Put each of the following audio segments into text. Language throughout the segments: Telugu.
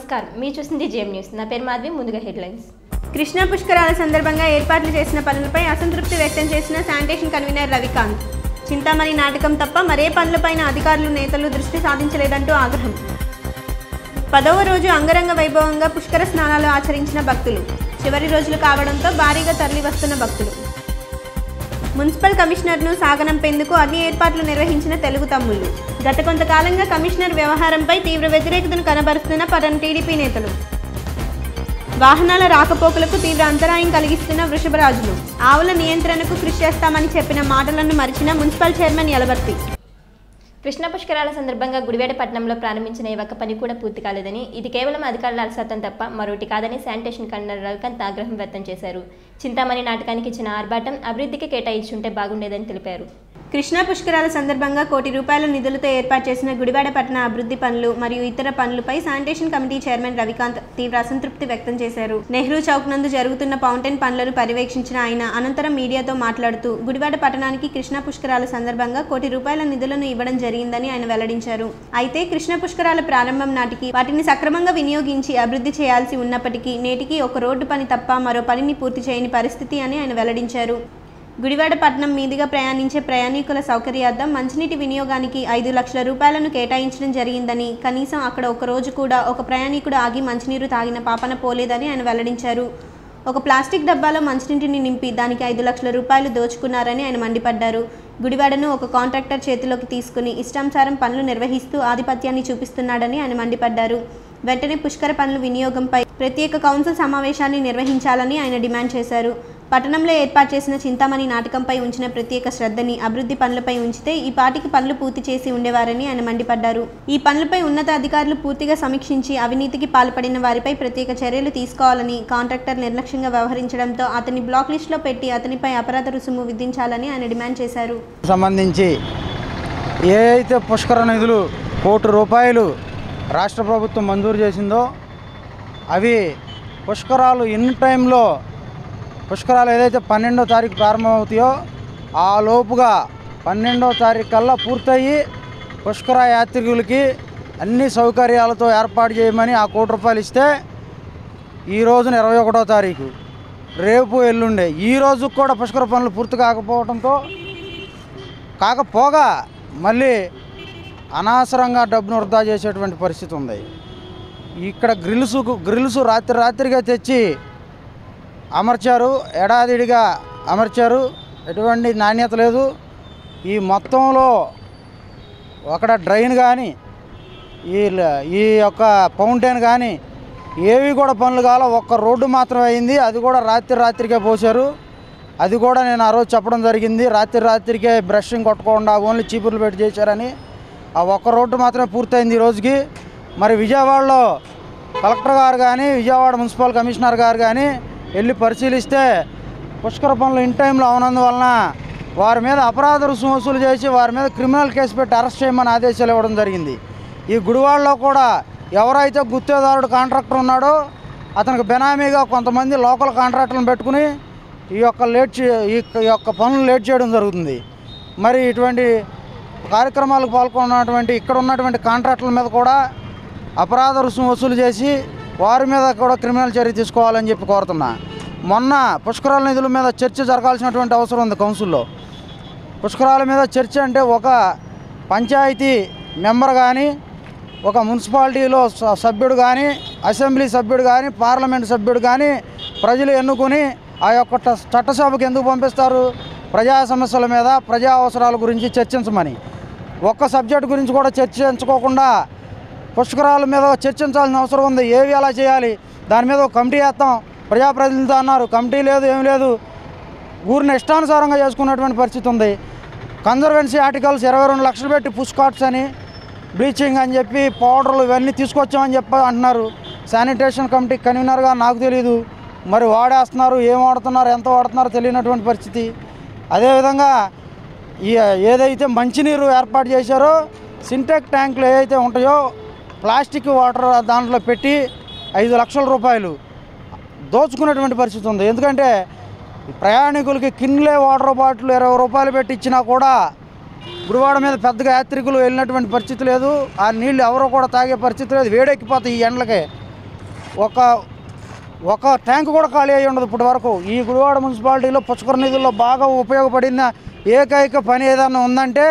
నమస్కారం మీరు చూసింది జేఎం న్యూస్ నా పేరు మాధవి ముందుగా హెడ్లైన్స్ కృష్ణా పుష్కరాల సందర్భంగా ఏర్పాట్లు చేసిన పనులపై అసంతృప్తి వ్యక్తం చేసిన శానిటేషన్ కన్వీనర్ రవికాంత్ చింతామణి నాటకం తప్ప మరే పనులపైన అధికారులు నేతలు దృష్టి సాధించలేదంటూ ఆగ్రహం పదవ రోజు అంగరంగ వైభవంగా పుష్కర స్నానాలు ఆచరించిన భక్తులు చివరి రోజులు కావడంతో భారీగా తరలి వస్తున్న భక్తులు మున్సిపల్ కమిషనర్ను సాగనంపేందుకు అన్ని ఏర్పాట్లు నిర్వహించిన తెలుగు తమ్ముళ్లు గత కొంతకాలంగా కమిషనర్ వ్యవహారంపై తీవ్ర వ్యతిరేకతను కనబరుస్తున్న పరన్ టీడీపీ నేతలు వాహనాల రాకపోకలకు తీవ్ర అంతరాయం కలిగిస్తున్న వృషభరాజులు ఆవుల నియంత్రణకు కృషి చేస్తామని చెప్పిన మాటలను మరిచిన మున్సిపల్ చైర్మన్ యలవర్తి కృష్ణా పుష్కరాల సందర్భంగా గుడివేడ పట్టణంలో ప్రారంభించిన ఈ ఒక్క పని కూడా పూర్తి కాలేదని ఇది కేవలం అధికారుల అలసత్వం తప్ప మరొకటి కాదని శానిటేషన్ కన్వీనర్ రవికాంత్ ఆగ్రహం వ్యక్తం చేశారు చింతామణి నాటకానికి ఇచ్చిన ఆర్భాటం అభివృద్ధికి కేటాయించుంటే బాగుండేదని తెలిపారు కృష్ణా పుష్కరాల సందర్భంగా కోటి రూపాయల నిధులతో ఏర్పాటు చేసిన గుడివాడ పట్టణ అభివృద్ధి పనులు మరియు ఇతర పనులపై శానిటేషన్ కమిటీ చైర్మన్ రవికాంత్ తీవ్ర అసంతృప్తి వ్యక్తం చేశారు నెహ్రూ చౌక్ నందు జరుగుతున్న ఫౌంటైన్ పనులను పర్యవేక్షించిన ఆయన అనంతరం మీడియాతో మాట్లాడుతూ గుడివాడ పట్టణానికి కృష్ణా పుష్కరాల సందర్భంగా కోటి రూపాయల నిధులను ఇవ్వడం జరిగిందని ఆయన వెల్లడించారు అయితే కృష్ణ పుష్కరాల ప్రారంభం నాటికి వాటిని సక్రమంగా వినియోగించి అభివృద్ధి చేయాల్సి ఉన్నప్పటికీ నేటికి ఒక రోడ్డు పని తప్ప మరో పనిని పూర్తి చేయని పరిస్థితి అని ఆయన వెల్లడించారు గుడివాడ పట్టణం మీదుగా ప్రయాణించే ప్రయాణికుల సౌకర్యార్థం మంచినీటి వినియోగానికి ఐదు లక్షల రూపాయలను కేటాయించడం జరిగిందని కనీసం అక్కడ ఒక రోజు కూడా ఒక ప్రయాణికుడు ఆగి మంచినీరు తాగిన పాపన పోలేదని ఆయన వెల్లడించారు ఒక ప్లాస్టిక్ డబ్బాలో మంచినీటిని నింపి దానికి ఐదు లక్షల రూపాయలు దోచుకున్నారని ఆయన మండిపడ్డారు గుడివాడను ఒక కాంట్రాక్టర్ చేతిలోకి తీసుకుని ఇష్టానుసారం పనులు నిర్వహిస్తూ ఆధిపత్యాన్ని చూపిస్తున్నాడని ఆయన మండిపడ్డారు వెంటనే పుష్కర పనుల వినియోగంపై ప్రత్యేక కౌన్సిల్ సమావేశాన్ని నిర్వహించాలని ఆయన డిమాండ్ చేశారు పట్టణంలో ఏర్పాటు చేసిన చింతామణి నాటకంపై ఉంచిన ప్రత్యేక శ్రద్ధని అభివృద్ధి పనులపై ఉంచితే ఈ పాటికి పనులు పూర్తి చేసి ఉండేవారని ఆయన మండిపడ్డారు ఈ పనులపై ఉన్నత అధికారులు పూర్తిగా సమీక్షించి అవినీతికి పాల్పడిన వారిపై ప్రత్యేక చర్యలు తీసుకోవాలని కాంట్రాక్టర్ నిర్లక్ష్యంగా వ్యవహరించడంతో అతని బ్లాక్ లిస్టులో పెట్టి అతనిపై అపరాధ రుసుము విధించాలని ఆయన డిమాండ్ చేశారు సంబంధించి ఏ అయితే పుష్కర నిధులు కోటి రూపాయలు రాష్ట్ర ప్రభుత్వం మంజూరు చేసిందో అవి పుష్కరాలు ఇన్ టైంలో పుష్కరాలు ఏదైతే పన్నెండో తారీఖు ప్రారంభమవుతాయో ఆ లోపుగా పన్నెండో తారీఖు కల్లా పూర్తయి పుష్కర యాత్రికులకి అన్ని సౌకర్యాలతో ఏర్పాటు చేయమని ఆ కోటి రూపాయలు ఇస్తే ఈ రోజున ఇరవై ఒకటో తారీఖు రేపు ఎల్లుండే ఈ రోజు కూడా పుష్కర పనులు పూర్తి కాకపోవడంతో కాకపోగా మళ్ళీ అనవసరంగా డబ్బును వృధా చేసేటువంటి పరిస్థితి ఉంది ఇక్కడ గ్రిల్స్ గ్రిల్స్ రాత్రి రాత్రిగా తెచ్చి అమర్చారు ఎడాదిడిగా అమర్చారు ఎటువంటి నాణ్యత లేదు ఈ మొత్తంలో అక్కడ డ్రైన్ కానీ ఈ ల- ఈ యొక్క ఫౌంటైన్ కానీ ఏవి కూడా పనులు కావాలో ఒక్క రోడ్డు మాత్రమే అయింది అది కూడా రాత్రి రాత్రికే పోసారు అది కూడా నేను ఆ రోజు చెప్పడం జరిగింది రాత్రి రాత్రికే బ్రషింగ్ కొట్టకుండా ఓన్లీ చీపుర్లు పెట్టి చేశారని ఆ ఒక్క రోడ్డు మాత్రమే పూర్తయింది ఈ రోజుకి మరి విజయవాడలో కలెక్టర్ గారు కానీ విజయవాడ మున్సిపల్ కమిషనర్ గారు కానీ వెళ్ళి పరిశీలిస్తే పుష్కర పనులు ఇన్ టైంలో అవనందువలన వారి మీద అపరాధ రుసుము వసూలు చేసి వారి మీద క్రిమినల్ కేసు పెట్టి అరెస్ట్ చేయమని ఆదేశాలు ఇవ్వడం జరిగింది ఈ గుడివాడలో కూడా ఎవరైతే గుత్తేదారుడు కాంట్రాక్టర్ ఉన్నాడో అతనికి బెనామీగా కొంతమంది లోకల్ కాంట్రాక్టర్లను పెట్టుకుని ఈ యొక్క లేట్ చే- ఈ యొక్క- ఈ యొక్క పనులు లేట్ చేయడం జరుగుతుంది మరి ఇటువంటి కార్యక్రమాలకు పాల్గొన్నటువంటి ఇక్కడ ఉన్నటువంటి కాంట్రాక్టుల మీద కూడా అపరాధ రుసుము వసూలు చేసి వారి మీద కూడా క్రిమినల్ చర్య తీసుకోవాలని చెప్పి కోరుతున్నా మొన్న పుష్కరాల నిధుల మీద చర్చ జరగాల్సినటువంటి అవసరం ఉంది కౌన్సిల్లో పుష్కరాల మీద చర్చ అంటే ఒక పంచాయతీ మెంబర్ కానీ ఒక మున్సిపాలిటీలో స- సభ్యుడు కానీ అసెంబ్లీ సభ్యుడు కానీ పార్లమెంట్ సభ్యుడు కానీ ప్రజలు ఎన్నుకొని ఆ యొక్క ట- చట్టసభకు ఎందుకు పంపిస్తారు ప్రజా సమస్యల మీద ప్రజా అవసరాల గురించి చర్చించమని ఒక్క సబ్జెక్ట్ గురించి కూడా చర్చించుకోకుండా పుష్కరాల మీద చర్చించాల్సిన అవసరం ఉంది ఏవి ఎలా చేయాలి దాని మీద ఒక కమిటీ వేస్తాం ప్రజాప్రతినిధులతో అన్నారు కమిటీ లేదు ఏం లేదు ఊరిని ఇష్టానుసారంగా చేసుకున్నటువంటి పరిస్థితి ఉంది కన్జర్వెన్సీ ఆర్టికల్స్ ఇరవై రెండు లక్షలు పెట్టి పుష్కాట్స్ అని బ్లీచింగ్ అని చెప్పి పౌడర్లు ఇవన్నీ తీసుకొచ్చామని చెప్పి అంటున్నారు శానిటేషన్ కమిటీ కన్వీనర్గా నాకు తెలియదు మరి వాడేస్తున్నారు ఏం వాడుతున్నారు ఎంత వాడుతున్నారో తెలియనటువంటి పరిస్థితి అదేవిధంగా ఈ ఏదైతే మంచినీరు ఏర్పాటు చేశారో సింటెక్ ట్యాంకులు ఏవైతే ఉంటాయో ప్లాస్టిక్ వాటర్ దాంట్లో పెట్టి ఐదు లక్షల రూపాయలు దోచుకునేటువంటి పరిస్థితి ఉంది ఎందుకంటే ప్రయాణికులకి కిన్లే వాటర్ బాటిల్ ఇరవై రూపాయలు పెట్టి ఇచ్చినా కూడా గుడివాడ మీద పెద్దగా యాత్రికులు వెళ్ళినటువంటి పరిస్థితి లేదు ఆ నీళ్ళు ఎవరో కూడా తాగే పరిస్థితి లేదు వేడెక్కిపోతాయి ఈ ఎండలకి ఒక ఒక ట్యాంక్ కూడా ఖాళీ అయ్యి ఉండదు ఇప్పటి వరకు ఈ గుడివాడ మున్సిపాలిటీలో పుష్కర నిధుల్లో బాగా ఉపయోగపడిన ఏకైక పని ఏదన్నా ఉందంటే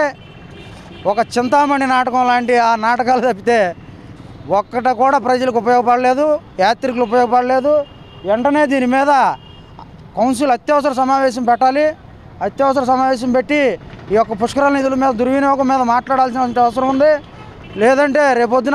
ఒక చింతామణి నాటకం లాంటి ఆ నాటకాలు తప్పితే ఒక్కట కూడా ప్రజలకు ఉపయోగపడలేదు యాత్రికులు ఉపయోగపడలేదు వెంటనే దీని మీద కౌన్సిల్ అత్యవసర సమావేశం పెట్టాలి అత్యవసర సమావేశం పెట్టి ఈ యొక్క పుష్కరాల నిధుల మీద దుర్వినియోగం మీద మాట్లాడాల్సిన అవసరం ఉంది లేదంటే రేపొద్దున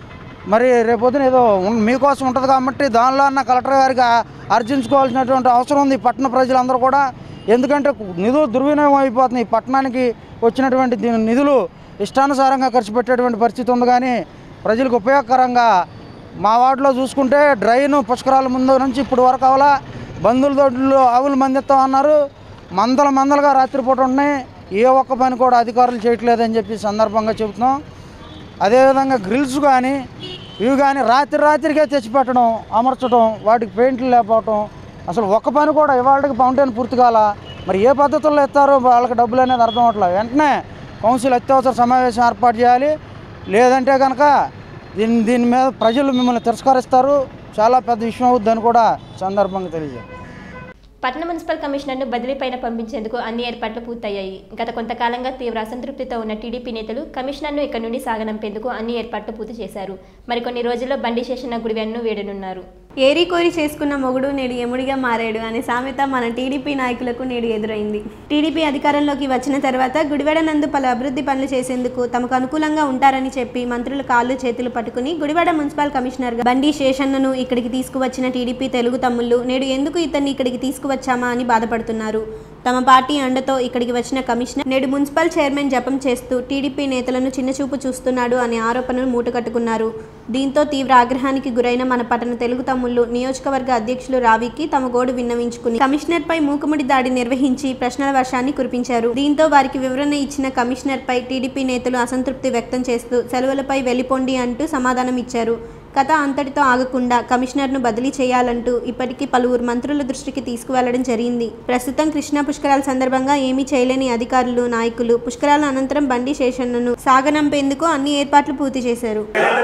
మరి రేపొద్దున ఏదో ఉన్- మీకోసం ఉంటుంది కాబట్టి దానిలో అన్న కలెక్టర్ గారికి ఆ- అర్జించుకోవాల్సినటువంటి అవసరం ఉంది ఈ పట్టణ ప్రజలందరూ కూడా ఎందుకంటే నిధులు దుర్వినియోగం అయిపోతున్నాయి ఈ పట్టణానికి వచ్చినటువంటి దీని నిధులు ఇష్టానుసారంగా ఖర్చు పెట్టేటువంటి పరిస్థితి ఉంది కానీ ప్రజలకు ఉపయోగకరంగా మా వార్డులో చూసుకుంటే డ్రైన్ పుష్కరాల ముందు నుంచి ఇప్పుడు వరకు అవలా బంధువుల దొడ్లు ఆవులు మందిస్తాం అన్నారు మందల మందలుగా రాత్రిపూట ఉన్నాయి ఏ ఒక్క పని కూడా అధికారులు చేయట్లేదని చెప్పి సందర్భంగా చెబుతున్నాం అదేవిధంగా గ్రిల్స్ కానీ ఇవి కానీ రాత్రి రాత్రికే తెచ్చిపెట్టడం అమర్చడం వాటికి పెయింట్లు లేకపోవటం అసలు ఒక్క పని కూడా ఇవాళకి ఫౌంటైన్ పూర్తి కాల మరి ఏ పద్ధతుల్లో ఇస్తారో వాళ్ళకి డబ్బులు అనేది అర్థం అవట్లేదు వెంటనే కౌన్సిల్ అత్యవసర సమావేశం ఏర్పాటు చేయాలి లేదంటే కనుక దీని దీని మీద ప్రజలు మిమ్మల్ని తిరస్కరిస్తారు చాలా పెద్ద విషయం అవుద్దని కూడా సందర్భంగా తెలియజేయాలి పట్టణ మున్సిపల్ కమిషనర్ను బదిలీపైన పంపించేందుకు అన్ని ఏర్పాట్లు పూర్తయ్యాయి గత కొంతకాలంగా తీవ్ర అసంతృప్తితో ఉన్న టీడీపీ నేతలు కమిషనర్ను ఇక్కడి నుండి సాగనంపేందుకు అన్ని ఏర్పాట్లు పూర్తి చేశారు మరికొన్ని రోజుల్లో బండి శేషన్న గుడివెన్ను వేడనున్నారు ఏరి కోరి చేసుకున్న మొగుడు నేడు ఎముడిగా మారాడు అనే సామెత మన టీడీపీ నాయకులకు నేడు ఎదురైంది టీడీపీ అధికారంలోకి వచ్చిన తర్వాత గుడివాడ నందు పలు అభివృద్ధి పనులు చేసేందుకు తమకు అనుకూలంగా ఉంటారని చెప్పి మంత్రుల కాళ్ళు చేతులు పట్టుకుని గుడివాడ మున్సిపల్ కమిషనర్గా బండి శేషన్నను ఇక్కడికి తీసుకువచ్చిన టీడీపీ తెలుగు తమ్ముళ్ళు నేడు ఎందుకు ఇతన్ని ఇక్కడికి తీసుకువచ్చామా అని బాధపడుతున్నారు తమ పార్టీ అండతో ఇక్కడికి వచ్చిన కమిషనర్ నేడు మున్సిపల్ చైర్మన్ జపం చేస్తూ టీడీపీ నేతలను చిన్నచూపు చూస్తున్నాడు అనే ఆరోపణలు మూటకట్టుకున్నారు దీంతో తీవ్ర ఆగ్రహానికి గురైన మన పట్టణ తెలుగు తమ్ముళ్ళు నియోజకవర్గ అధ్యక్షులు రావికి తమ గోడు విన్నవించుకుని కమిషనర్ పై మూకుముడి దాడి నిర్వహించి ప్రశ్నల వర్షాన్ని కురిపించారు దీంతో వారికి వివరణ ఇచ్చిన కమిషనర్ పై టీడీపీ నేతలు అసంతృప్తి వ్యక్తం చేస్తూ సెలవులపై వెళ్లిపోండి అంటూ సమాధానం ఇచ్చారు కథ అంతటితో ఆగకుండా కమిషనర్ను బదిలీ చేయాలంటూ ఇప్పటికీ పలువురు మంత్రుల దృష్టికి తీసుకువెళ్లడం జరిగింది ప్రస్తుతం కృష్ణా పుష్కరాల సందర్భంగా ఏమీ చేయలేని అధికారులు నాయకులు పుష్కరాల అనంతరం బండి శేషన్నను సాగనంపేందుకు అన్ని ఏర్పాట్లు పూర్తి చేశారు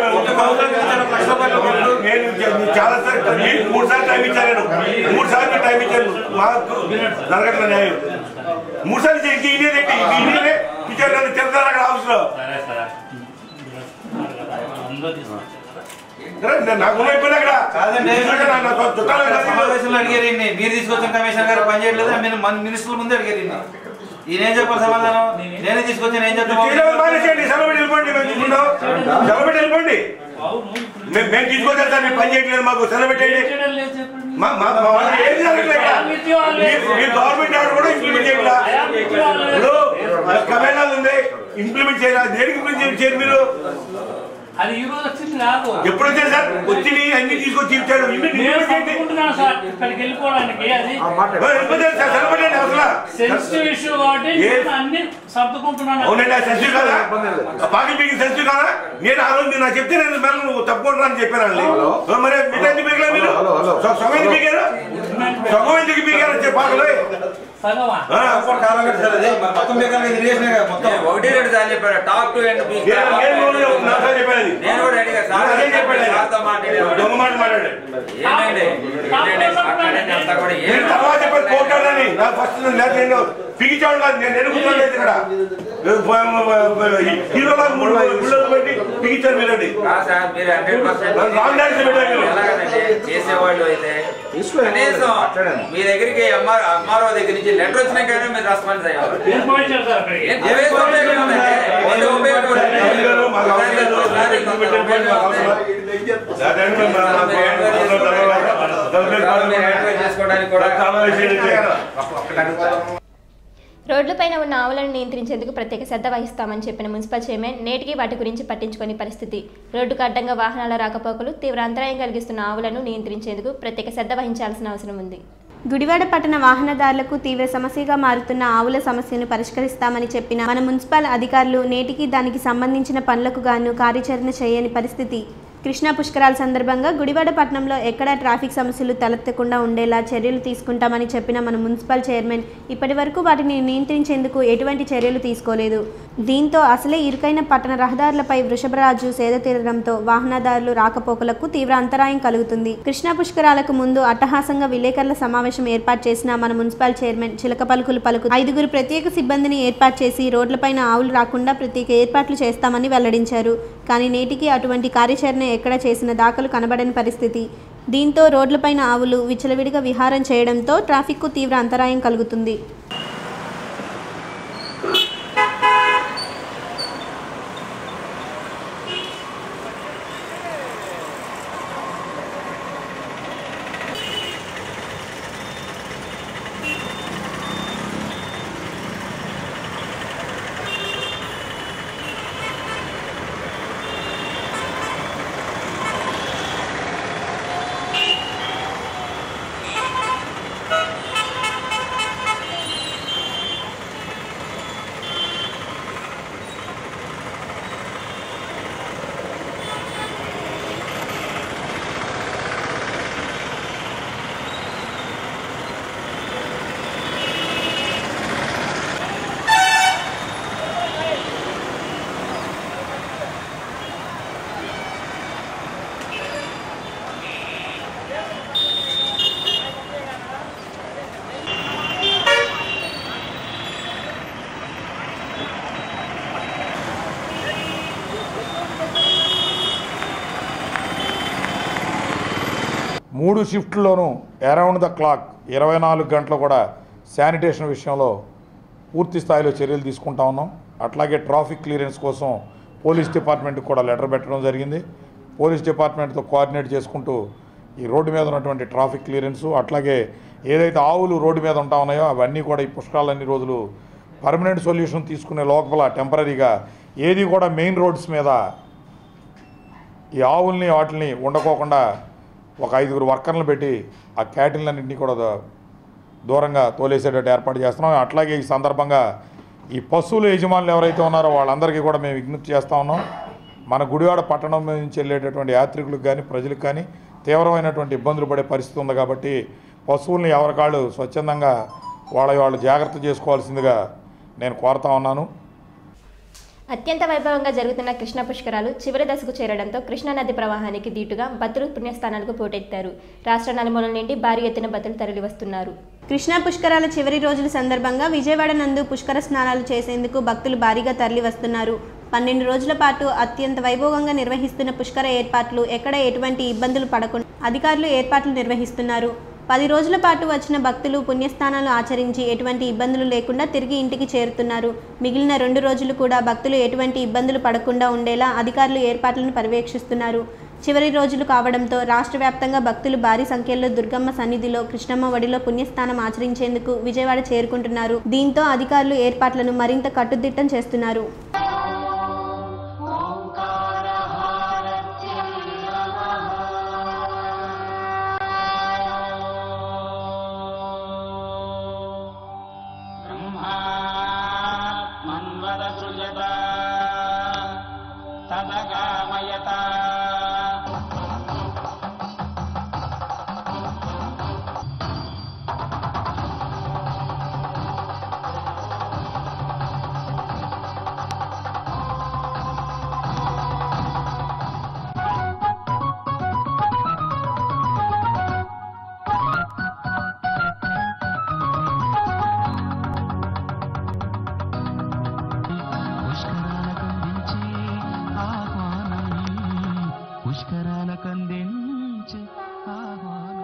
నేను చాలా సార్లు మీకు మూడు సార్లు టైం ఇచ్చాను నేను మూడు సార్లు మీకు టైం ఇచ్చాను మాకు జరగట్ల న్యాయం మూడు సార్లు చేసి ఇదే ఇదే ఇచ్చారు నన్ను తిరుగుతారు అక్కడ హౌస్ లో నాకు అయిపోయింది అక్కడ కాదండి. నా- నా చుట్టాలు కదా. సమావేశంలో అడిగారు ఈయన్ని. మీరు తీసుకొచ్చిన కమిషనర్ గారు పనిచేయట్లేదు మీరు మన మినిస్టర్ల ముందే అడిగారు ఈయన్ని. ఈయన ఏం చెప్పాలి సమాధానం నేనే తీసుకొచ్చాను ఏం తీయడం మానేసేయండి చెప్తాను సెలవు పెట్టి వెళ్ళిపోండి మేము తీసుకుంటాం సెలవు పెట్టి వెళ్ళిపోండి మేము మేము తీసుకొచ్చాం సార్ మీరు పని చేయట్లేదు మాకు సెలవు పెట్టండి మా- మా- మా వాళ్ళు ఏం జరగట్లేదు ఇక్కడ. మీ- మీ గవర్నమెంట్ ఆర్డర్ కూడా ఇంప్లిమెంట్ చేయట్లా ఇప్పుడు కమేనాలు ఉంది ఇంప్లిమెంట్ చేయాలి దేనికి ఇంప్లిమెంట్ చేయరు మీరు అది ఈ రోజు వచ్చింది కాదు ఎప్పుడు వచ్చారు సార్ వచ్చి అన్ని తీసుకొచ్చి ఇచ్చాడు ఇన్ని నేను ఇంప్లిమెంట్ చేయండి తప్పుకుంటున్నాను సార్ ఇక్కడికి వెళ్ళిపోవడానికి అది మరి వెళ్ళిపోతారు సార్ సెలవు పెట్టండి అసలు సెన్సిటివ్ ఇష్యూ కాబట్టి ఏ- నేను అన్ని సర్దుకుంటున్నాను అవునండి ఆ సెన్సిటివ్ కదా పాకెట్ పీకింగ్ సెన్సిటివ్ కదా నేను ఆ రోజు మీరు నాకు చెప్తే నేను మేడం నువ్వు తప్పుకుంటున్నా అని చెప్పానండి మరి మీరు ఎందుకు పీకలేదు మీరు సొ- సొగం ఎందుకు పీకారు సొగం ఎందుకు పీకారు చెప్పాలి సగమా మొత్తం బేకార్ రిలేషన్ మొత్తం ఒకటి రెండు సార్లు చెప్పాడు టాప్ టు ఎండ్ చెప్పాను నేను కూడా అడిగా సార్ అదే చెప్పాడు ఆయన. సార్తో మాట్లాడాడు దొంగ మాట మాట్లాడు ఏంటండి ఏంటండి మాట్లాడండి అంతా కూడా నేను ఏం తర్వాత చెప్పాను కోర్టాడని నా ఫస్ట్ నేను పిగిచాడు కాదు నేను ఎన్నుకున్నాను ఇక్కడ హీరోలా మూడు గుళ్ళలు పెట్టి పిగిచారు మీరండి కాదు సార్ మీరు హండ్రెడ్ పర్సెంట్ నన్ను రాంగ్ డాన్స్ పెట్టారు మీరు. ఎలాగనండి చేసేవాళ్ళు అయితే కనీసం మీ దగ్గరికి ఎంఆర్ ఎంఆర్ఓ దగ్గర నుంచి లెటర్ వచ్చినాకైనా మీరు రెస్పాన్స్ అయ్యారు నేను పోయించాను సార్ అక్కడికి ఏం ఏవేసి ఉపయోగం ఉందండి? ఏదో ఉపయోగం ఉంది. రాజు గారు, మాకు అవసరం లేదు. ఒకసారి ఇంకొక ఉపయోగం ఉంది. దాదాపు మా- మా- మా- తర్వాత మీరు యాక్టివేట్ చేసుకోవడానికి కూడా చాలా విషయాలు ఉన్నాయి. రోడ్లపైన ఉన్న ఆవులను నియంత్రించేందుకు ప్రత్యేక శ్రద్ధ వహిస్తామని చెప్పిన మున్సిపల్ చైర్మన్ నేటికి వాటి గురించి పట్టించుకొని పరిస్థితి రోడ్డుకు అడ్డంగా వాహనాల రాకపోకలు తీవ్ర అంతరాయం కలిగిస్తున్న ఆవులను నియంత్రించేందుకు ప్రత్యేక శ్రద్ధ వహించాల్సిన అవసరం ఉంది గుడివాడ పట్టణ వాహనదారులకు తీవ్ర సమస్యగా మారుతున్న ఆవుల సమస్యను పరిష్కరిస్తామని చెప్పిన మన మున్సిపల్ అధికారులు నేటికి దానికి సంబంధించిన పనులకు గాను కార్యాచరణ చేయని పరిస్థితి కృష్ణా పుష్కరాల సందర్భంగా గుడివాడ పట్టణంలో ఎక్కడా ట్రాఫిక్ సమస్యలు తలెత్తకుండా ఉండేలా చర్యలు తీసుకుంటామని చెప్పిన మన మున్సిపల్ చైర్మన్ ఇప్పటి వరకు వాటిని నియంత్రించేందుకు ఎటువంటి చర్యలు తీసుకోలేదు దీంతో అసలే ఇరుకైన పట్టణ రహదారులపై వృషభరాజు సేద తీరడంతో వాహనదారులు రాకపోకలకు తీవ్ర అంతరాయం కలుగుతుంది కృష్ణా పుష్కరాలకు ముందు అట్టహాసంగా విలేకరుల సమావేశం ఏర్పాటు చేసిన మన మున్సిపల్ చైర్మన్ చిలక పలుకులు పలుకు ఐదుగురు ప్రత్యేక సిబ్బందిని ఏర్పాటు చేసి రోడ్లపైన ఆవులు రాకుండా ప్రత్యేక ఏర్పాట్లు చేస్తామని వెల్లడించారు కానీ నేటికి అటువంటి కార్యాచరణ ఎక్కడ చేసిన దాఖలు కనబడని పరిస్థితి దీంతో రోడ్లపైన ఆవులు విచ్చలవిడిగా విహారం చేయడంతో ట్రాఫిక్కు తీవ్ర అంతరాయం కలుగుతుంది మూడు షిఫ్ట్లోనూ అరౌండ్ ద క్లాక్ ఇరవై నాలుగు గంటలు కూడా శానిటేషన్ విషయంలో పూర్తి స్థాయిలో చర్యలు తీసుకుంటా ఉన్నాం అట్లాగే ట్రాఫిక్ క్లియరెన్స్ కోసం పోలీస్ డిపార్ట్మెంట్కి కూడా లెటర్ పెట్టడం జరిగింది పోలీస్ డిపార్ట్మెంట్తో కోఆర్డినేట్ చేసుకుంటూ ఈ రోడ్డు మీద ఉన్నటువంటి ట్రాఫిక్ క్లియరెన్సు అట్లాగే ఏదైతే ఆవులు రోడ్డు మీద ఉంటా ఉన్నాయో అవన్నీ కూడా ఈ పుష్కరాలన్ని రోజులు పర్మనెంట్ సొల్యూషన్ తీసుకునే లోపల టెంపరీగా ఏది కూడా మెయిన్ రోడ్స్ మీద ఈ ఆవుల్ని వాటిని ఉండకోకుండా ఒక ఐదుగురు వర్కర్లను పెట్టి ఆ క్యాటిన్లన్నింటినీ కూడా ద- దూరంగా తోలేసేటట్టు ఏర్పాటు చేస్తున్నాం అట్లాగే ఈ సందర్భంగా ఈ పశువుల యజమానులు ఎవరైతే ఉన్నారో వాళ్ళందరికీ కూడా మేము విజ్ఞప్తి చేస్తూ ఉన్నాం మన గుడివాడ పట్టణం నుంచి వెళ్ళేటటువంటి యాత్రికులకు కానీ ప్రజలకు కానీ తీవ్రమైనటువంటి ఇబ్బందులు పడే పరిస్థితి ఉంది కాబట్టి పశువుల్ని ఎవరికాళ్ళు స్వచ్ఛందంగా వాళ్ళ వాళ్ళు జాగ్రత్త చేసుకోవాల్సిందిగా నేను కోరుతా ఉన్నాను అత్యంత వైభవంగా జరుగుతున్న కృష్ణ పుష్కరాలు చివరి దశకు చేరడంతో కృష్ణా నది ప్రవాహానికి దీటుగా భక్తులు పుణ్యస్థానాలకు పోటెత్తారు రాష్ట్ర నలుమూలల నుండి భారీ ఎత్తున భక్తులు తరలివస్తున్నారు కృష్ణా పుష్కరాల చివరి రోజుల సందర్భంగా విజయవాడ నందు పుష్కర స్నానాలు చేసేందుకు భక్తులు భారీగా తరలి వస్తున్నారు పన్నెండు రోజుల పాటు అత్యంత వైభవంగా నిర్వహిస్తున్న పుష్కర ఏర్పాట్లు ఎక్కడ ఎటువంటి ఇబ్బందులు పడకుండా అధికారులు ఏర్పాట్లు నిర్వహిస్తున్నారు పది రోజుల పాటు వచ్చిన భక్తులు పుణ్యస్థానాలు ఆచరించి ఎటువంటి ఇబ్బందులు లేకుండా తిరిగి ఇంటికి చేరుతున్నారు మిగిలిన రెండు రోజులు కూడా భక్తులు ఎటువంటి ఇబ్బందులు పడకుండా ఉండేలా అధికారులు ఏర్పాట్లను పర్యవేక్షిస్తున్నారు చివరి రోజులు కావడంతో రాష్ట్ర వ్యాప్తంగా భక్తులు భారీ సంఖ్యలో దుర్గమ్మ సన్నిధిలో కృష్ణమ్మ వడిలో పుణ్యస్థానం ఆచరించేందుకు విజయవాడ చేరుకుంటున్నారు దీంతో అధికారులు ఏర్పాట్లను మరింత కట్టుదిట్టం చేస్తున్నారు మన్వద సృజత తదగామయత పుష్కరాలకందించే ఆహ్వానం పుష్కరాలకందించే ఆహ్వానం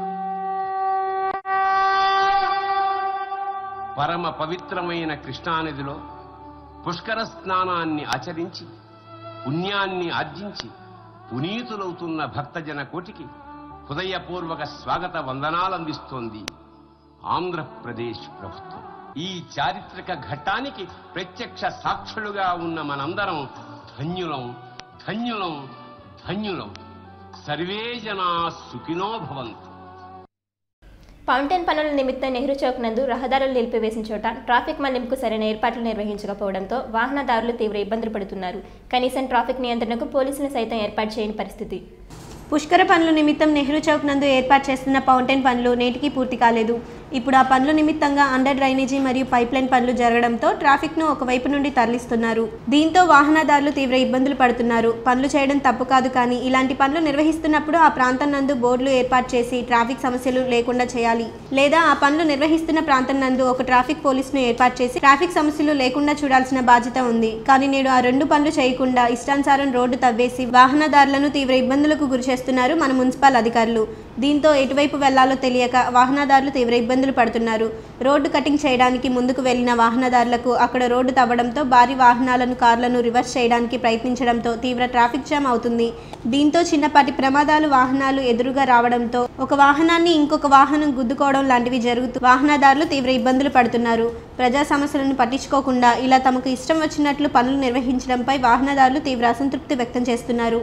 పరమ పవిత్రమైన కృష్ణానదిలో పుష్కర స్నానాన్ని ఆచరించి పుణ్యాన్ని ఆర్జించి పునీతులవుతున్న భక్తజన కోటికి హృదయపూర్వక స్వాగత వందనాలందిస్తోంది ఆంధ్రప్రదేశ్ ప్రభుత్వం ఈ చారిత్రక ఘట్టానికి ప్రత్యక్ష సాక్షులుగా ఉన్న మనందరం ధన్యులం ధన్యులం ధన్యులం సర్వే జనా సుఖినో భవంతు ఫౌంటైన్ పనుల నిమిత్తం నెహ్రూ చౌక్ నందు రహదారులు నిలిపివేసిన చోట ట్రాఫిక్ మళ్లింపుకు సరైన ఏర్పాట్లు నిర్వహించకపోవడంతో వాహనదారులు తీవ్ర ఇబ్బందులు పడుతున్నారు కనీసం ట్రాఫిక్ నియంత్రణకు పోలీసులు సైతం ఏర్పాటు చేయని పరిస్థితి పుష్కర పనుల నిమిత్తం నెహ్రూ చౌక్ నందు ఏర్పాటు చేస్తున్న ఫౌంటైన్ పనులు నేటికి పూర్తి కాలేదు ఇప్పుడు ఆ పనుల నిమిత్తంగా అండర్ డ్రైనేజీ మరియు పైప్ లైన్ పనులు జరగడంతో ట్రాఫిక్ ను ఒకవైపు నుండి తరలిస్తున్నారు దీంతో వాహనదారులు తీవ్ర ఇబ్బందులు పడుతున్నారు పనులు చేయడం తప్పు కాదు కానీ ఇలాంటి పనులు నిర్వహిస్తున్నప్పుడు ఆ ప్రాంతం నందు బోర్డులు ఏర్పాటు చేసి ట్రాఫిక్ సమస్యలు లేకుండా చేయాలి లేదా ఆ పనులు నిర్వహిస్తున్న ప్రాంతం నందు ఒక ట్రాఫిక్ పోలీసును ఏర్పాటు చేసి ట్రాఫిక్ సమస్యలు లేకుండా చూడాల్సిన బాధ్యత ఉంది కానీ నేడు ఆ రెండు పనులు చేయకుండా ఇష్టానుసారం రోడ్డు తవ్వేసి వాహనదారులను తీవ్ర ఇబ్బందులకు గురిచేస్తున్నారు మన మున్సిపల్ అధికారులు దీంతో ఎటువైపు వెళ్లాలో తెలియక వాహనదారులు తీవ్ర ఇబ్బందులు పడుతున్నారు రోడ్డు కటింగ్ చేయడానికి ముందుకు వెళ్లిన వాహనదారులకు అక్కడ రోడ్డు తవ్వడంతో భారీ వాహనాలను కార్లను రివర్స్ చేయడానికి ప్రయత్నించడంతో తీవ్ర ట్రాఫిక్ జామ్ అవుతుంది దీంతో చిన్నపాటి ప్రమాదాలు వాహనాలు ఎదురుగా రావడంతో ఒక వాహనాన్ని ఇంకొక వాహనం గుద్దుకోవడం లాంటివి జరుగుతూ వాహనదారులు తీవ్ర ఇబ్బందులు పడుతున్నారు ప్రజా సమస్యలను పట్టించుకోకుండా ఇలా తమకు ఇష్టం వచ్చినట్లు పనులు నిర్వహించడంపై వాహనదారులు తీవ్ర అసంతృప్తి వ్యక్తం చేస్తున్నారు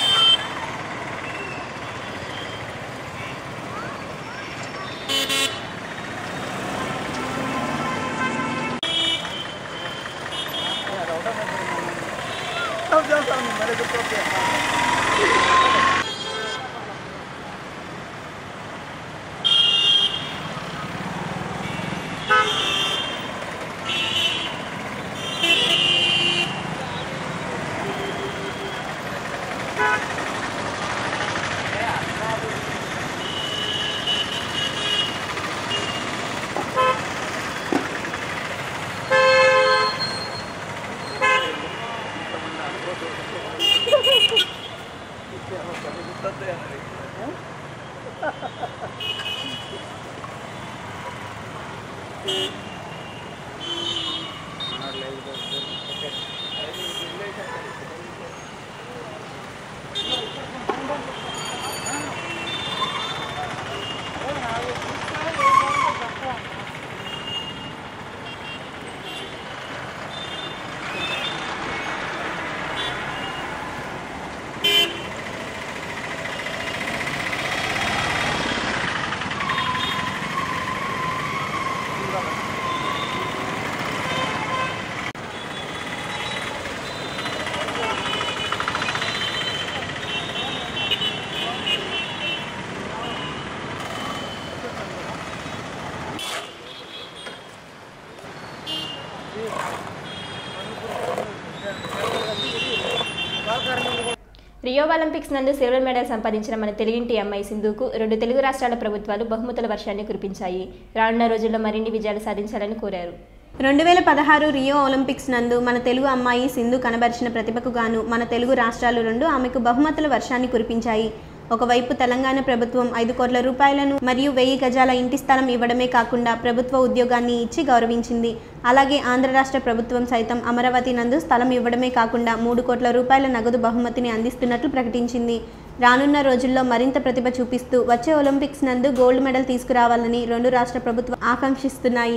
రియో ఒలింపిక్స్ నందు సిల్వర్ మెడల్ సంపాదించిన మన తెలుగింటి అమ్మాయి సింధుకు రెండు తెలుగు రాష్ట్రాల ప్రభుత్వాలు బహుమతుల వర్షాన్ని కురిపించాయి రానున్న రోజుల్లో మరిన్ని విజయాలు సాధించాలని కోరారు రెండు వేల పదహారు రియో ఒలింపిక్స్ నందు మన తెలుగు అమ్మాయి సింధు కనబరిచిన ప్రతిభకు గాను మన తెలుగు రాష్ట్రాలు రెండు ఆమెకు బహుమతుల వర్షాన్ని కురిపించాయి ఒకవైపు తెలంగాణ ప్రభుత్వం ఐదు కోట్ల రూపాయలను మరియు వెయ్యి గజాల ఇంటి స్థలం ఇవ్వడమే కాకుండా ప్రభుత్వ ఉద్యోగాన్ని ఇచ్చి గౌరవించింది అలాగే ఆంధ్ర రాష్ట్ర ప్రభుత్వం సైతం అమరావతి నందు స్థలం ఇవ్వడమే కాకుండా మూడు కోట్ల రూపాయల నగదు బహుమతిని అందిస్తున్నట్లు ప్రకటించింది రానున్న రోజుల్లో మరింత ప్రతిభ చూపిస్తూ వచ్చే ఒలింపిక్స్ నందు గోల్డ్ మెడల్ తీసుకురావాలని రెండు రాష్ట్ర ప్రభుత్వం ఆకాంక్షిస్తున్నాయి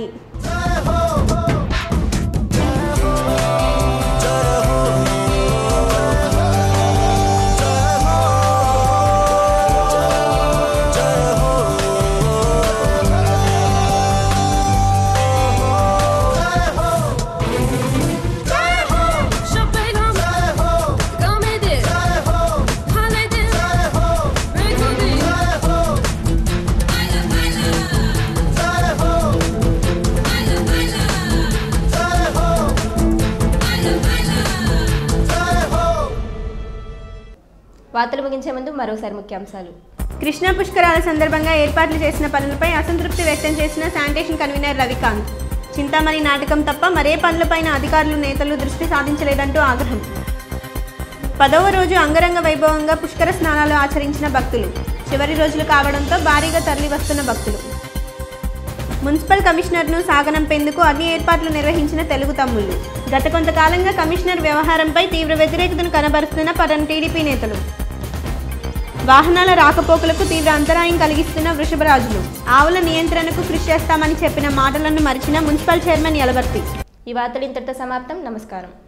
వార్తలు ముగించే ముందు మరోసారి ముఖ్యాంశాలు కృష్ణా పుష్కరాల సందర్భంగా ఏర్పాట్లు చేసిన పనులపై అసంతృప్తి వ్యక్తం చేసిన శానిటేషన్ కన్వీనర్ రవికాంత్ చింతామణి నాటకం తప్ప మరే పనులపైన అధికారులు నేతలు దృష్టి సాధించలేదంటూ ఆగ్రహం పదవ రోజు అంగరంగ వైభవంగా పుష్కర స్నానాలు ఆచరించిన భక్తులు చివరి రోజులు కావడంతో భారీగా తరలి వస్తున్న భక్తులు మున్సిపల్ కమిషనర్ను సాగనంపేందుకు అన్ని ఏర్పాట్లు నిర్వహించిన తెలుగు తమ్ముళ్ళు గత కొంతకాలంగా కమిషనర్ వ్యవహారంపై తీవ్ర వ్యతిరేకతను కనబరుస్తున్న పరన్ టీడీపీ నేతలు వాహనాల రాకపోకలకు తీవ్ర అంతరాయం కలిగిస్తున్న వృషభరాజులు ఆవుల నియంత్రణకు కృషి చేస్తామని చెప్పిన మాటలను మరిచిన మున్సిపల్ చైర్మన్ యలవర్తి ఈ వార్తలు ఇంతటితో సమాప్తం నమస్కారం